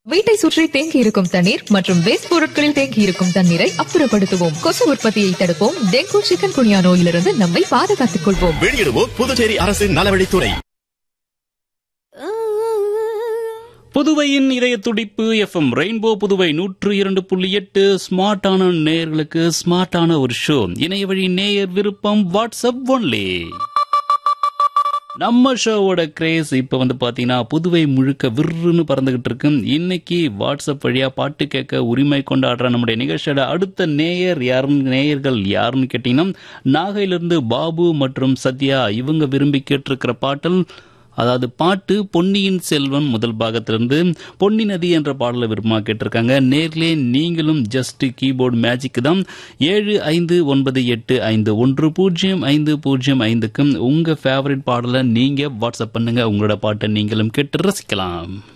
வீட்டை சுற்றி தேங்கி இருக்கும் தண்ணீர் மற்றும் வேஸ்ட் பொருட்களில் தேங்கி இருக்கும் தண்ணீரை அப்புறப்படுத்துவோம் கொசு உற்பத்தியை தடுப்போம் டெங்கு சிக்கன் குனியா நோயிலிருந்து நம்மை பாதுகாத்துக் கொள்வோம் வெளியிடுவோம் புதுச்சேரி அரசின் நலவழித்துறை புதுவையின் இதய துடிப்பு எஃப்எம் ரெயின்போ புதுவை நூற்று இரண்டு புள்ளி எட்டு ஸ்மார்ட்டான நேயர்களுக்கு ஸ்மார்ட்டான ஒரு ஷோ இணைய வழி நேயர் விருப்பம் வாட்ஸ்அப் ஒன்லி நம்ம ஷோவோட கிரேஸ் இப்போ வந்து பார்த்தீங்கன்னா புதுவை முழுக்க விருன்னு பறந்துகிட்டு இருக்கு இன்னைக்கு வாட்ஸ்அப் வழியா பாட்டு கேட்க உரிமை கொண்டாடுற நம்முடைய நிகழ்ச்சியோட அடுத்த நேயர் யாருன்னு நேயர்கள் யாருன்னு கேட்டீங்கன்னா நாகையிலிருந்து பாபு மற்றும் சத்யா இவங்க விரும்பி கேட்டிருக்கிற பாட்டல் அதாவது பாட்டு பொன்னியின் செல்வன் முதல் பாகத்திலிருந்து பொன்னி நதி என்ற பாடலை விரும்பமா கேட்டிருக்காங்க நேர்லே நீங்களும் ஜஸ்ட் கீபோர்டு மேஜிக் தான் ஏழு ஐந்து ஒன்பது எட்டு ஐந்து ஒன்று பூஜ்ஜியம் ஐந்து பூஜ்ஜியம் ஐந்துக்கும் உங்க ஃபேவரட் பாடலை நீங்க வாட்ஸ்அப் பண்ணுங்க உங்களோட பாட்டை நீங்களும் கேட்டு ரசிக்கலாம்